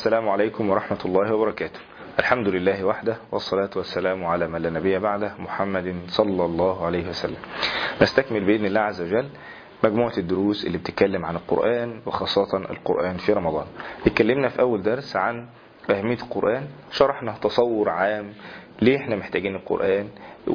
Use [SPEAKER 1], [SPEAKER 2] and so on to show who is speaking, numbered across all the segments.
[SPEAKER 1] السلام عليكم ورحمة الله وبركاته الحمد لله وحده والصلاة والسلام على من لا نبي بعده محمد صلى الله عليه وسلم نستكمل بإذن الله عز وجل مجموعة الدروس اللي بتتكلم عن القرآن وخاصة القرآن في رمضان اتكلمنا في أول درس عن أهمية القرآن شرحنا تصور عام ليه احنا محتاجين القرآن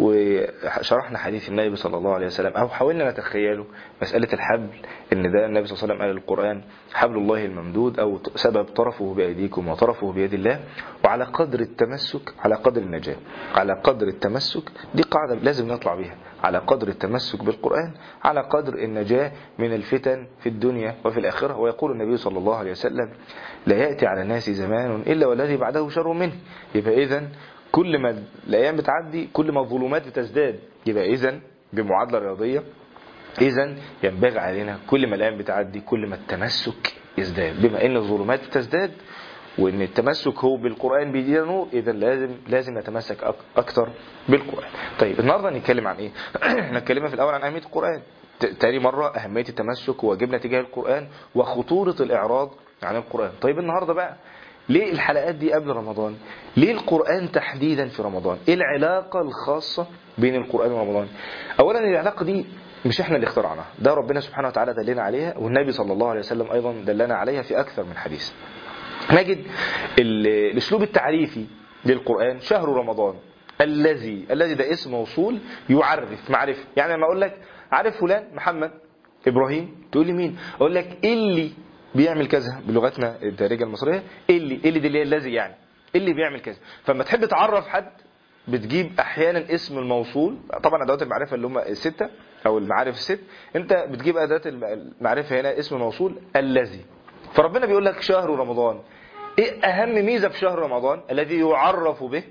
[SPEAKER 1] وشرحنا حديث النبي صلى الله عليه وسلم او حاولنا نتخيله مسألة الحبل ان ده النبي صلى الله عليه وسلم قال القرآن حبل الله الممدود او سبب طرفه بأيديكم وطرفه بيد الله وعلى قدر التمسك على قدر النجاة على قدر التمسك دي قاعدة لازم نطلع بيها على قدر التمسك بالقرآن على قدر النجاة من الفتن في الدنيا وفي الآخرة ويقول النبي صلى الله عليه وسلم لا يأتي على الناس زمان إلا والذي بعده شر منه يبقى إذن كل ما الايام بتعدي كل ما الظلمات بتزداد يبقى اذا بمعادله رياضيه اذا ينبغي علينا كل ما الايام بتعدي كل ما التمسك يزداد بما ان الظلمات بتزداد وان التمسك هو بالقران بيدينا نور اذا لازم لازم نتمسك اكتر بالقران طيب النهارده هنتكلم عن ايه احنا اتكلمنا في الاول عن اهميه القران تاني مرة أهمية التمسك وواجبنا تجاه القرآن وخطورة الإعراض عن القرآن طيب النهاردة بقى ليه الحلقات دي قبل رمضان ليه القرآن تحديدا في رمضان ايه العلاقة الخاصة بين القرآن ورمضان اولا العلاقة دي مش احنا اللي اخترعناها ده ربنا سبحانه وتعالى دلنا عليها والنبي صلى الله عليه وسلم ايضا دلنا عليها في اكثر من حديث نجد الاسلوب التعريفي للقرآن شهر رمضان الذي الذي ده اسم موصول يعرف معرفة يعني لما اقول لك عارف فلان محمد ابراهيم تقول لي مين اقول لك اللي بيعمل كذا بلغتنا الدارجه المصريه اللي اللي دي اللي هي الذي يعني اللي بيعمل كذا فلما تحب تعرف حد بتجيب احيانا اسم الموصول طبعا ادوات المعرفه اللي هم السته او المعارف الست انت بتجيب اداه المعرفه هنا اسم موصول الذي فربنا بيقول لك شهر رمضان ايه اهم ميزه في شهر رمضان الذي يعرف به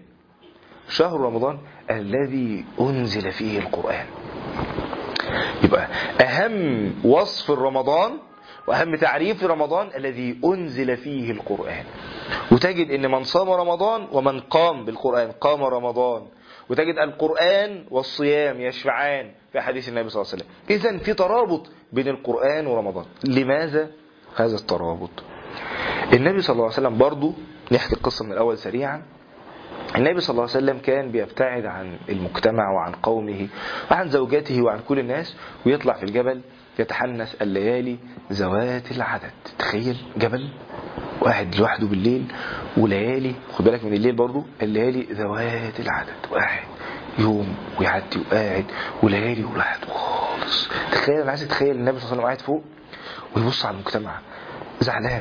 [SPEAKER 1] شهر رمضان الذي انزل فيه القران يبقى اهم وصف رمضان واهم تعريف رمضان الذي انزل فيه القران وتجد ان من صام رمضان ومن قام بالقران قام رمضان وتجد القران والصيام يشفعان في حديث النبي صلى الله عليه وسلم اذا في ترابط بين القران ورمضان لماذا هذا الترابط النبي صلى الله عليه وسلم برضو نحكي القصه من الاول سريعا النبي صلى الله عليه وسلم كان بيبتعد عن المجتمع وعن قومه وعن زوجاته وعن كل الناس ويطلع في الجبل يتحنث الليالي ذوات العدد تخيل جبل واحد لوحده بالليل وليالي خد بالك من الليل برضو الليالي ذوات العدد واحد يوم ويعدي وقاعد وليالي ولوحده خالص تخيل انا عايز اتخيل النبي صلى الله عليه وسلم قاعد فوق ويبص على المجتمع زعلان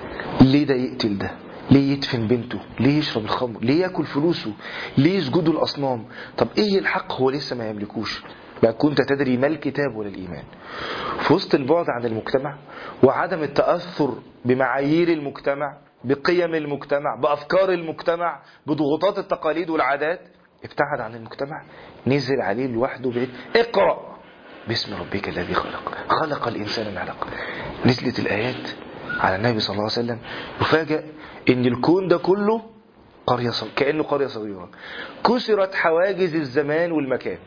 [SPEAKER 1] ليه ده يقتل ده ليه يدفن بنته ليه يشرب الخمر ليه ياكل فلوسه ليه يسجدوا الاصنام طب ايه الحق هو لسه ما يملكوش ما كنت تدري ما الكتاب ولا الإيمان في وسط البعد عن المجتمع وعدم التأثر بمعايير المجتمع بقيم المجتمع بأفكار المجتمع بضغوطات التقاليد والعادات ابتعد عن المجتمع نزل عليه لوحده بعيد اقرأ باسم ربك الذي خلق خلق الإنسان من علق نزلت الآيات على النبي صلى الله عليه وسلم يفاجأ ان الكون ده كله قرية صغيرة كأنه قرية صغيرة كسرت حواجز الزمان والمكان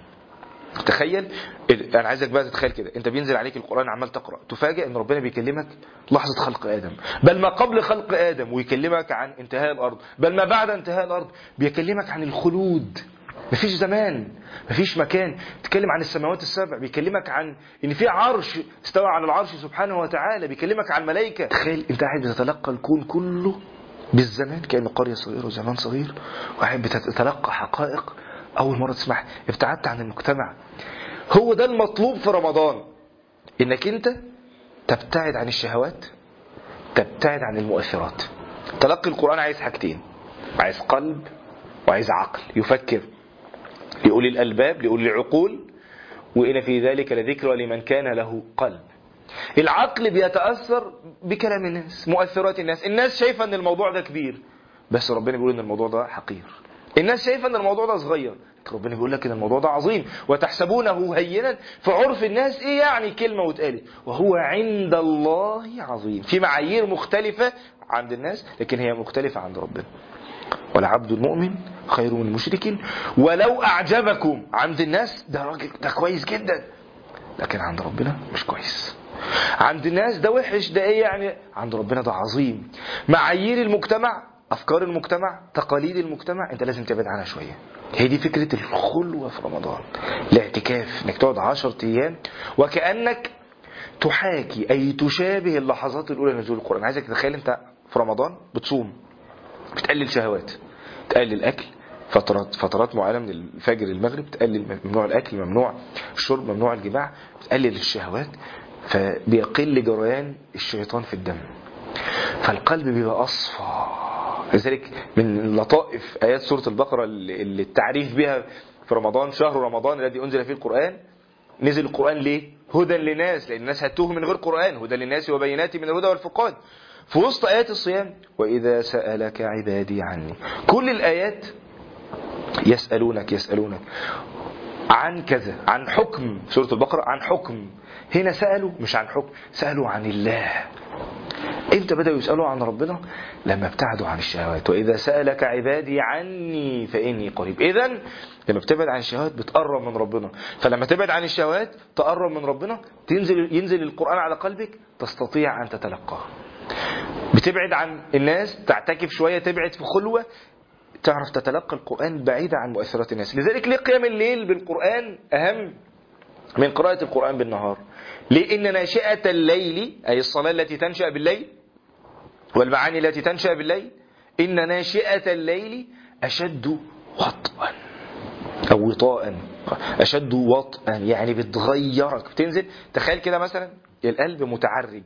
[SPEAKER 1] تخيل انا عايزك بقى تتخيل كده انت بينزل عليك القران عمال تقرا تفاجئ ان ربنا بيكلمك لحظه خلق ادم بل ما قبل خلق ادم ويكلمك عن انتهاء الارض بل ما بعد انتهاء الارض بيكلمك عن الخلود مفيش زمان مفيش مكان تكلم عن السماوات السبع بيكلمك عن ان في عرش استوى على العرش سبحانه وتعالى بيكلمك عن الملائكه تخيل انت قاعد بتتلقى الكون كله بالزمان كانه قريه صغيره وزمان صغير وقاعد بتتلقى حقائق اول مره تسمعها ابتعدت عن المجتمع هو ده المطلوب في رمضان انك انت تبتعد عن الشهوات تبتعد عن المؤثرات تلقي القران عايز حاجتين عايز قلب وعايز عقل يفكر لأولي الألباب لأولي العقول وإن في ذلك لذكرى لمن كان له قلب العقل بيتأثر بكلام الناس مؤثرات الناس الناس شايفة أن الموضوع ده كبير بس ربنا بيقول أن الموضوع ده حقير الناس شايفة أن الموضوع ده صغير ربنا بيقول لك أن الموضوع ده عظيم وتحسبونه هينا في عرف الناس إيه يعني كلمة واتقالت وهو عند الله عظيم في معايير مختلفة عند الناس لكن هي مختلفة عند ربنا والعبد المؤمن خير من المشرك ولو أعجبكم عند الناس ده راجل ده كويس جدا لكن عند ربنا مش كويس عند الناس ده وحش ده ايه يعني عند ربنا ده عظيم معايير المجتمع افكار المجتمع تقاليد المجتمع انت لازم تبعد عنها شويه هي دي فكره الخلوه في رمضان الاعتكاف انك تقعد 10 ايام وكانك تحاكي اي تشابه اللحظات الاولى لنزول القران عايزك تتخيل انت في رمضان بتصوم بتقلل شهوات تقلل الاكل فترات فترات معينه من الفجر للمغرب تقلل ممنوع الاكل ممنوع الشرب ممنوع الجماع بتقلل الشهوات فبيقل جريان الشيطان في الدم فالقلب بيبقى اصفى لذلك من لطائف ايات سوره البقره اللي اللي التعريف بها في رمضان شهر رمضان الذي انزل فيه القران نزل القران ليه هدى للناس لان الناس هتوه من غير قران هدى للناس وبينات من الهدى والفرقان في وسط ايات الصيام واذا سالك عبادي عني كل الايات يسالونك يسالونك عن كذا عن حكم سورة البقرة عن حكم هنا سألوا مش عن حكم سألوا عن الله امتى بدأوا يسألوا عن ربنا لما ابتعدوا عن الشهوات وإذا سألك عبادي عني فإني قريب إذا لما بتبعد عن الشهوات بتقرب من ربنا فلما تبعد عن الشهوات تقرب من ربنا تنزل ينزل القرآن على قلبك تستطيع أن تتلقاه بتبعد عن الناس تعتكف شوية تبعد في خلوة تعرف تتلقى القرآن بعيدا عن مؤثرات الناس لذلك ليه قيام الليل بالقرآن أهم من قراءة القرآن بالنهار لأن ناشئة الليل أي الصلاة التي تنشأ بالليل والمعاني التي تنشأ بالليل إن ناشئة الليل أشد وطئا أو وطاء أشد وطئا يعني بتغيرك بتنزل تخيل كده مثلا القلب متعرج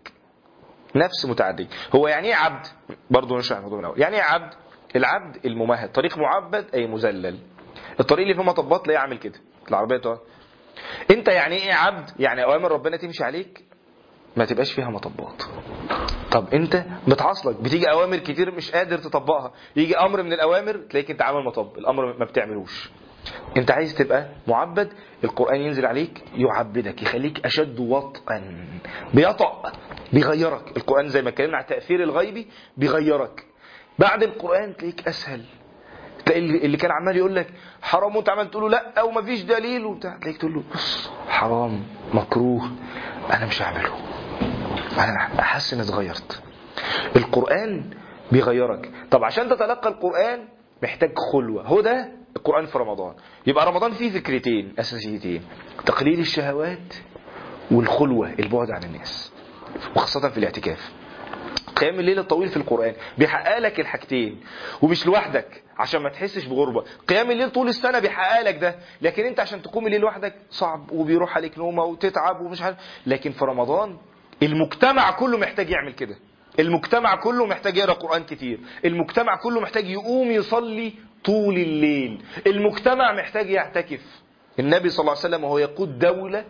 [SPEAKER 1] نفس متعرج هو يعني ايه عبد برضه نشرح الموضوع من الاول يعني ايه عبد العبد الممهد طريق معبد اي مذلل الطريق اللي فيه مطبات تلاقيه عامل كده العربيه تقعد انت يعني ايه عبد يعني اوامر ربنا تمشي عليك ما تبقاش فيها مطبات طب انت بتعصلك بتيجي اوامر كتير مش قادر تطبقها يجي امر من الاوامر تلاقيك انت عامل مطب الامر ما بتعملوش انت عايز تبقى معبد القران ينزل عليك يعبدك يخليك اشد وطئا بيطأ بيغيرك القران زي ما اتكلمنا على التاثير الغيبي بيغيرك بعد القران تلاقيك اسهل تلاقي اللي كان عمال يقول لك حرام وانت عمال تقول له لا او مفيش دليل وبتاع تلاقيك تقول له بص حرام مكروه انا مش هعمله انا حاسس اني اتغيرت القران بيغيرك طب عشان تتلقى القران محتاج خلوه هو ده القران في رمضان يبقى رمضان فيه فكرتين اساسيتين تقليل الشهوات والخلوه البعد عن الناس وخاصه في الاعتكاف قيام الليل الطويل في القرآن بيحقق لك الحاجتين ومش لوحدك عشان ما تحسش بغربة قيام الليل طول السنة بيحقق لك ده لكن انت عشان تقوم الليل لوحدك صعب وبيروح عليك نومة وتتعب ومش عارف لكن في رمضان المجتمع كله محتاج يعمل كده المجتمع كله محتاج يقرا قرآن كتير المجتمع كله محتاج يقوم يصلي طول الليل المجتمع محتاج يعتكف النبي صلى الله عليه وسلم وهو يقود دولة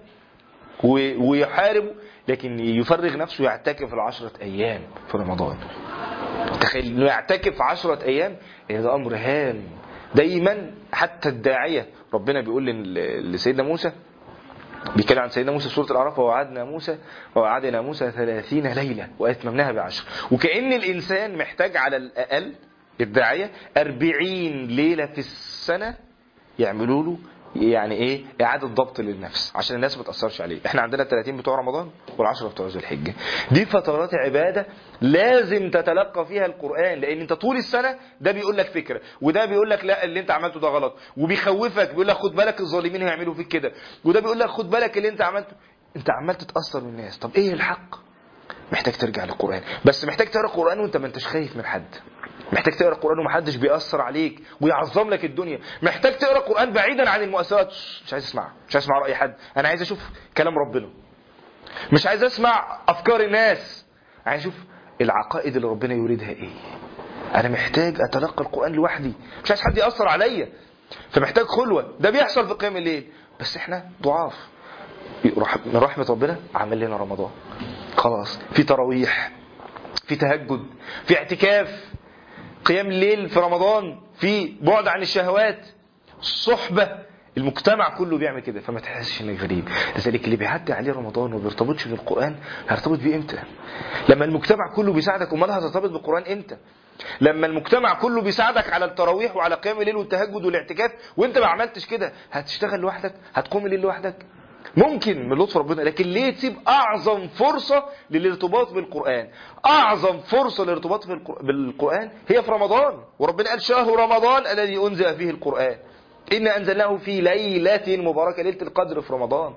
[SPEAKER 1] ويحارب لكن يفرغ نفسه يعتكف العشرة أيام في رمضان تخيل انه يعتكف عشرة أيام ده أمر هام دايما حتى الداعية ربنا بيقول لسيدنا موسى بيتكلم عن سيدنا موسى في سورة الأعراف ووعدنا موسى ووعدنا موسى ثلاثين ليلة وأتممناها بعشر وكأن الإنسان محتاج على الأقل الداعية أربعين ليلة في السنة يعملوا له يعني ايه اعاده ضبط للنفس عشان الناس ما تاثرش عليه احنا عندنا ال 30 بتوع رمضان وال10 بتوع ذو الحجه دي فترات عباده لازم تتلقى فيها القران لان انت طول السنه ده بيقول لك فكره وده بيقول لك لا اللي انت عملته ده غلط وبيخوفك بيقول لك خد بالك الظالمين هيعملوا فيك كده وده بيقول لك خد بالك اللي انت عملته انت عمال تتاثر من الناس طب ايه الحق محتاج ترجع للقران بس محتاج تقرا القران وانت ما انتش خايف من حد محتاج تقرا القران ومحدش بيأثر عليك ويعظم لك الدنيا محتاج تقرا القران بعيدا عن المؤثرات مش عايز اسمع مش عايز اسمع راي حد انا عايز اشوف كلام ربنا مش عايز اسمع افكار الناس عايز اشوف العقائد اللي ربنا يريدها ايه انا محتاج اتلقى القران لوحدي مش عايز حد ياثر عليا فمحتاج خلوه ده بيحصل في قيام الليل بس احنا ضعاف من رحمه ربنا عمل لنا رمضان خلاص في تراويح في تهجد في اعتكاف قيام الليل في رمضان في بعد عن الشهوات الصحبة المجتمع كله بيعمل كده فما تحسش انك غريب لذلك اللي بيعدي عليه رمضان وما بيرتبطش بالقران هيرتبط بيه امتى لما المجتمع كله بيساعدك امال هترتبط بالقران امتى لما المجتمع كله بيساعدك على التراويح وعلى قيام الليل والتهجد والاعتكاف وانت ما عملتش كده هتشتغل لوحدك هتقوم الليل لوحدك ممكن من لطف ربنا لكن ليه تسيب اعظم فرصة للارتباط بالقرآن اعظم فرصة للارتباط بالقرآن هي في رمضان وربنا قال شهر رمضان الذي انزل فيه القرآن إن أنزلناه في ليلة مباركة ليلة القدر في رمضان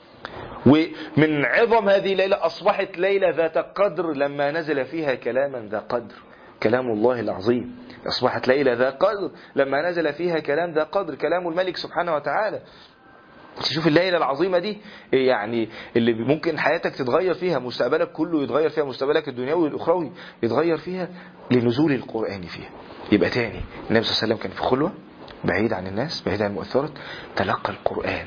[SPEAKER 1] ومن عظم هذه الليلة أصبحت ليلة ذات قدر لما نزل فيها كلاما ذا قدر كلام الله العظيم أصبحت ليلة ذا قدر لما نزل فيها كلام ذا قدر كلام الملك سبحانه وتعالى تشوف الليلة العظيمة دي يعني اللي ممكن حياتك تتغير فيها مستقبلك كله يتغير فيها مستقبلك الدنيوي والأخروي يتغير فيها لنزول القرآن فيها يبقى تاني النبي صلى الله عليه وسلم كان في خلوة بعيد عن الناس بعيد عن المؤثرات تلقى القرآن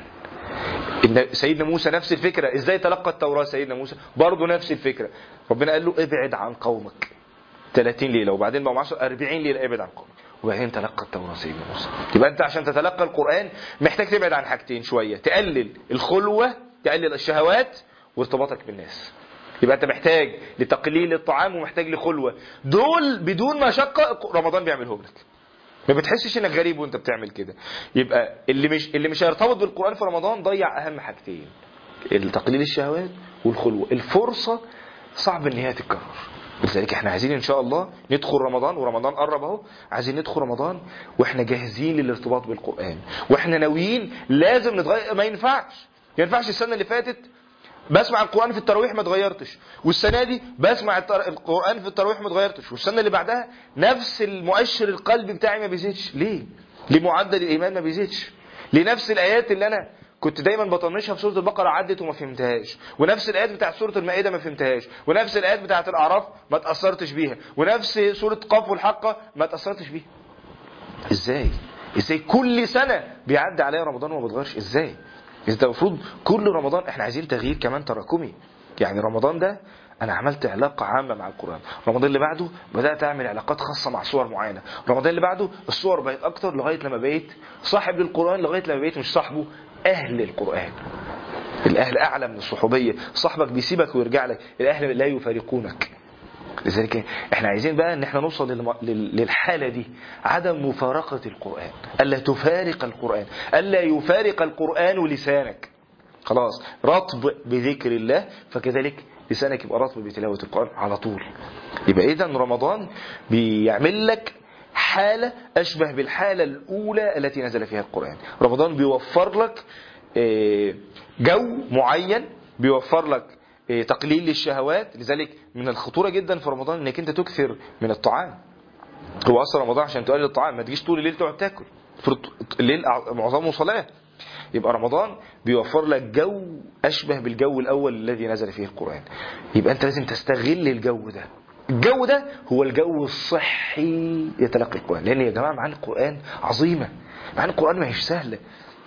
[SPEAKER 1] إن سيدنا موسى نفس الفكرة ازاي تلقى التوراة سيدنا موسى برضه نفس الفكرة ربنا قال له ابعد عن قومك 30 ليلة وبعدين بقوا 10 40 ليلة ابعد عن قومك وبعدين تلقى التوراة سيدنا موسى يبقى انت عشان تتلقى القرآن محتاج تبعد عن حاجتين شوية تقلل الخلوة تقلل الشهوات وارتباطك بالناس يبقى انت محتاج لتقليل الطعام ومحتاج لخلوة دول بدون مشقة رمضان بيعملهم لك ما بتحسش انك غريب وانت بتعمل كده يبقى اللي مش اللي مش هيرتبط بالقران في رمضان ضيع اهم حاجتين تقليل الشهوات والخلوه الفرصه صعب ان هي تتكرر لذلك احنا عايزين ان شاء الله ندخل رمضان ورمضان قرب اهو عايزين ندخل رمضان واحنا جاهزين للارتباط بالقران واحنا ناويين لازم نتغير ما ينفعش ما ينفعش السنه اللي فاتت بسمع القرآن في التراويح ما اتغيرتش والسنة دي بسمع القرآن في التراويح ما اتغيرتش والسنة اللي بعدها نفس المؤشر القلبي بتاعي ما بيزيدش ليه؟ ليه معدل الإيمان ما بيزيدش؟ لنفس الآيات اللي أنا كنت دايما بطنشها في سورة البقرة عدت وما فهمتهاش ونفس الآيات بتاعت سورة المائدة ما فهمتهاش ونفس الآيات بتاعت الأعراف ما تأثرتش بيها ونفس سورة قاف والحقة ما تأثرتش بيها ازاي؟ ازاي كل سنة بيعدي عليا رمضان وما بتغيرش ازاي؟ انت المفروض كل رمضان احنا عايزين تغيير كمان تراكمي يعني رمضان ده انا عملت علاقة عامة مع القرآن رمضان اللي بعده بدأت اعمل علاقات خاصة مع صور معينة رمضان اللي بعده الصور بقت اكتر لغاية لما بقيت صاحب للقرآن لغاية لما بقيت مش صاحبه اهل القرآن الاهل اعلى من الصحوبية صاحبك بيسيبك ويرجع لك الاهل لا يفارقونك لذلك احنا عايزين بقى ان احنا نوصل للحالة دي عدم مفارقة القرآن الا تفارق القرآن الا يفارق القرآن لسانك خلاص رطب بذكر الله فكذلك لسانك يبقى رطب بتلاوة القرآن على طول يبقى اذا رمضان بيعمل لك حالة أشبه بالحالة الأولى التي نزل فيها القرآن رمضان بيوفر لك جو معين بيوفر لك تقليل للشهوات لذلك من الخطورة جدا في رمضان انك انت تكثر من الطعام هو اصلا رمضان عشان تقلل الطعام ما تجيش طول الليل تقعد تاكل الليل معظمه صلاة يبقى رمضان بيوفر لك جو اشبه بالجو الاول الذي نزل فيه القرآن يبقى انت لازم تستغل الجو ده الجو ده هو الجو الصحي يتلقى القرآن لان يا جماعة معاني القرآن عظيمة معاني القرآن ما هيش سهلة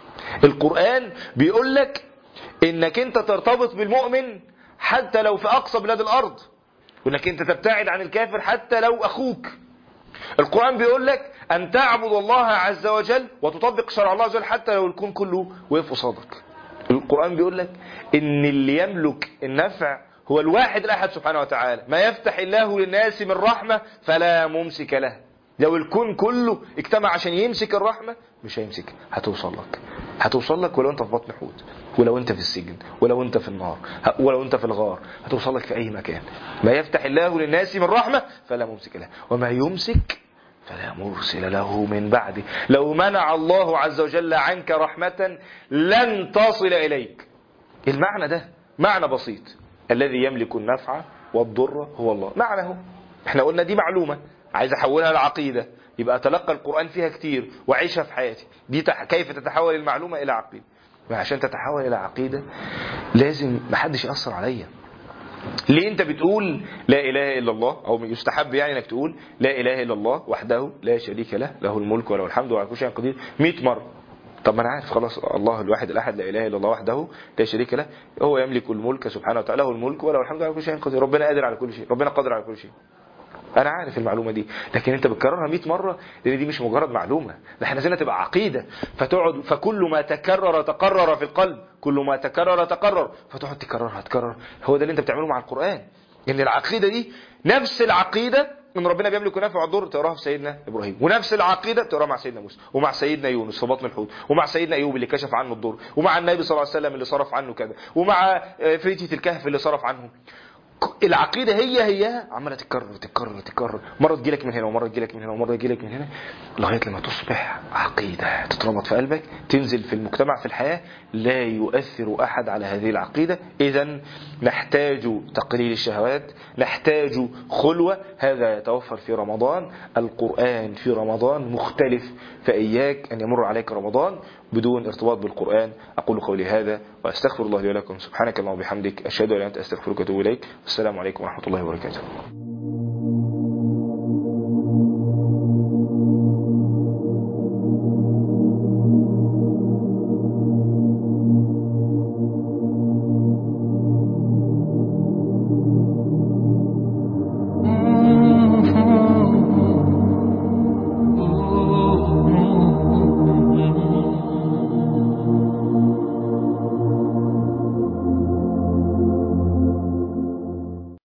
[SPEAKER 1] القرآن بيقول لك انك انت ترتبط بالمؤمن حتى لو في أقصى بلاد الأرض وانك انت تبتعد عن الكافر حتى لو أخوك القرآن بيقول لك أن تعبد الله عز وجل وتطبق شرع الله عز وجل حتى لو الكون كله وقف قصادك القرآن بيقول لك إن اللي يملك النفع هو الواحد الأحد سبحانه وتعالى ما يفتح الله للناس من رحمة فلا ممسك له لو الكون كله اجتمع عشان يمسك الرحمة مش هيمسك هتوصل لك هتوصل لك ولو انت في بطن حوت ولو انت في السجن ولو انت في النار ولو انت في الغار هتوصل لك في اي مكان ما يفتح الله للناس من رحمة فلا ممسك له وما يمسك فلا مرسل له من بعده لو منع الله عز وجل عنك رحمة لن تصل إليك المعنى ده معنى بسيط الذي يملك النفع والضر هو الله معنى هو احنا قلنا دي معلومة عايز احولها لعقيدة يبقى اتلقى القرآن فيها كتير وعيشها في حياتي دي تح... كيف تتحول المعلومة الى عقيدة عشان تتحول الى عقيدة لازم محدش يأثر عليا ليه انت بتقول لا اله الا الله او يستحب يعني انك تقول لا اله الا الله وحده لا شريك له له الملك وله الحمد وعلى كل شيء قدير 100 مره طب ما انا عارف خلاص الله الواحد الاحد لا اله الا الله وحده لا شريك له هو يملك الملك سبحانه وتعالى له الملك وله الحمد على كل شيء قدير ربنا قادر على كل شيء ربنا قادر على كل شيء انا عارف المعلومه دي لكن انت بتكررها 100 مره لان دي مش مجرد معلومه ده احنا عايزينها تبقى عقيده فتقعد فكل ما تكرر تقرر في القلب كل ما تكرر تقرر فتقعد تكررها تكرر هو ده اللي انت بتعمله مع القران ان العقيده دي نفس العقيده ان ربنا بيملك ونافع الضر تقراها في سيدنا ابراهيم ونفس العقيده تقراها مع سيدنا موسى ومع سيدنا يونس في بطن الحوت ومع سيدنا ايوب اللي كشف عنه الضر ومع النبي صلى الله عليه وسلم اللي صرف عنه كذا ومع آه، فتيه الكهف اللي صرف عنه العقيده هي هي عماله تتكرر تتكرر تتكرر مره تجيلك من هنا ومره تجيلك من هنا ومره تجيلك من هنا لغايه لما تصبح عقيده تتربط في قلبك تنزل في المجتمع في الحياه لا يؤثر احد على هذه العقيده اذا نحتاج تقليل الشهوات نحتاج خلوه هذا يتوفر في رمضان القران في رمضان مختلف فاياك ان يمر عليك رمضان بدون ارتباط بالقران اقول قولي هذا واستغفر الله لي ولكم سبحانك اللهم وبحمدك اشهد ان لا اله الا انت استغفرك واتوب اليك والسلام عليكم ورحمه الله وبركاته